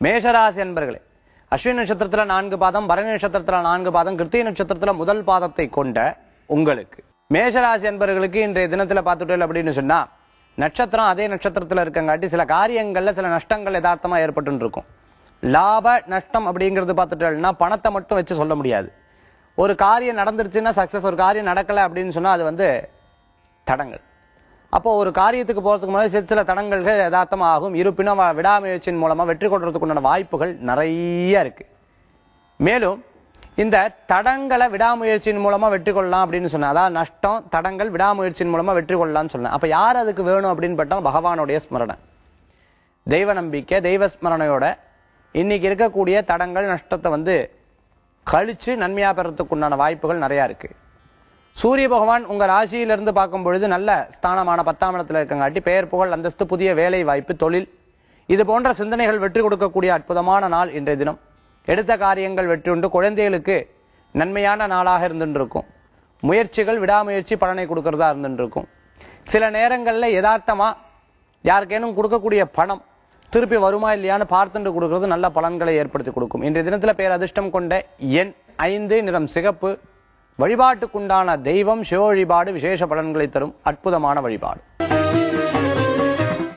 மேஷராசி என்பர்களே அஸ்வினி நட்சத்திரத்துல நான்கு பாதம் பரணி நட்சத்திரத்துல நான்கு பாதம் கிருத்திகை நட்சத்திரத்துல முதல் பாதத்தை கொண்ட உங்களுக்கு மேஷராசி என்பர்களுக்கு இன்றைய தினத்துல பார்த்துட்டோம் அப்படின்னு சொன்னா நட்சத்திரம் அதே நட்சத்திரத்துல இருக்கங்காட்டி சில காரியங்கள்ல சில நஷ்டங்கள் யதார்த்தமா ஏற்பட்டு இருக்கும் லாப நஷ்டம் அப்படிங்கிறது பார்த்துட்டோம்னா பணத்தை மட்டும் வச்சு சொல்ல முடியாது ஒரு காரியம் நடந்துருச்சுன்னா சக்சஸ் ஒரு காரியம் நடக்கல அப்படின்னு சொன்னா அது வந்து தடங்கள் அப்போ ஒரு காரியத்துக்கு போறதுக்கு முன்னாடி சில சில தடங்கல்கள் யதார்த்தமா ஆகும் இருப்பினும் வ- விடாமுயற்சியின் மூலமா வெற்றி கொள்றதுக்கு உண்டான வாய்ப்புகள் நிறைய இருக்கு மேலும் இந்த தடங்களை விடாமுயற்சியின் மூலமா வெற்றி கொள்ளலாம் அப்படின்னு சொன்னேன் அதாவது நஷ்டம் தடங்கள் விடாமுயற்சியின் மூலமா வெற்றி கொள்ளலாம்னு சொன்னேன் அப்ப யார் அதுக்கு வேணும் அப்படின்னு பார்த்தா பகவானுடைய ஸ்மரணை தெய்வ நம்பிக்கை தெய்வ ஸ்மரணையோட இன்னைக்கு இருக்கக்கூடிய தடங்கள் நஷ்டத்தை வந்து கழிச்சு நன்மையா பெறத்துக்கு உண்டான வாய்ப்புகள் நிறைய இருக்கு சூரிய பகவான் உங்க ராசியிலிருந்து பார்க்கும் பொழுது நல்ல ஸ்தானமான பத்தாம் இடத்துல இருக்கங்காட்டி பெயர் புகழ் அந்தஸ்து புதிய வேலை வாய்ப்பு தொழில் இது போன்ற சிந்தனைகள் வெற்றி கொடுக்கக்கூடிய அற்புதமான நாள் இன்றைய தினம் எடுத்த காரியங்கள் வெற்றி உண்டு குழந்தைகளுக்கு நன்மையான நாளாக இருந்துட்டு இருக்கும் முயற்சிகள் விடாமுயற்சி பலனை கொடுக்கறதா இருந்துட்டு இருக்கும் சில நேரங்கள்ல யதார்த்தமா யாருக்கேனும் கொடுக்கக்கூடிய பணம் திருப்பி வருமா இல்லையான்னு பார்த்துட்டு கொடுக்கறது நல்ல பலன்களை ஏற்படுத்தி கொடுக்கும் இன்றைய தினத்துல பேர் அதிர்ஷ்டம் கொண்ட எண் ஐந்து நிறம் சிகப்பு வழிபாட்டுக்குண்டான தெய்வம் சிவ வழிபாடு விசேஷ பலன்களை தரும் அற்புதமான வழிபாடு